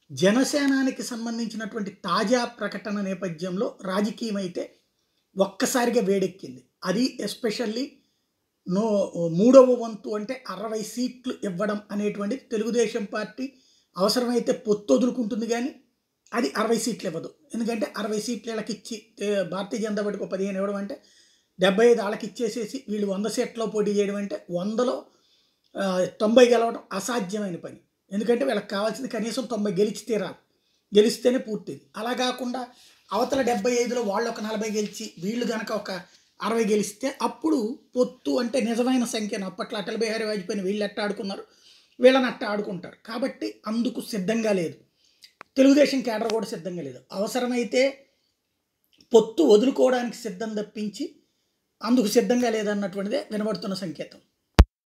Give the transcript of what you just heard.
జనసేనానికి సంబంధించినటువంటి తాజా ప్రకటన నేపథ్యంలో రాజకీయం అయితే ఒక్కసారిగా వేడెక్కింది అది ఎస్పెషల్లీ నో మూడవ వంతు అంటే అరవై సీట్లు ఇవ్వడం అనేటువంటిది తెలుగుదేశం పార్టీ అవసరమైతే పొత్తు వదులుకుంటుంది కానీ అది అరవై సీట్లు ఇవ్వదు ఎందుకంటే అరవై సీట్లు వీళ్ళకి ఇచ్చి తే- భారతీయ జనతా పార్టీకి ఒక పదిహేను ఇవ్వడం అంటే డెబ్బై ఐదు వాళ్ళకి ఇచ్చేసేసి వీళ్ళు వంద సీట్లో పోటీ చేయడం అంటే వందలో ఆ, తొంభై గెలవడం అసాధ్యమైన పని ఎందుకంటే వీళ్ళకి కావాల్సింది కనీసం తొంభై గెలిచి తీరాలి గెలిస్తేనే పూర్తిది అలా కాకుండా అవతల డెబ్బై ఐదులో వాళ్ళు ఒక నలభై గెలిచి వీళ్ళు కనుక ఒక అరవై గెలిస్తే అప్పుడు పొత్తు అంటే నిజమైన సంఖ్యను అప్పట్లో అటల్ బిహారీ వాజ్పేయిని వీళ్ళు ఎట్ట ఆడుకున్నారు వీళ్ళని అట్ట ఆడుకుంటారు కాబట్టి అందుకు సిద్ధంగా లేదు తెలుగుదేశం కేడర్ కూడా సిద్ధంగా లేదు అవసరమైతే పొత్తు వదులుకోవడానికి సిద్ధం తప్పించి అందుకు సిద్ధంగా లేదన్నటువంటిదే వినబడుతున్న సంకేతం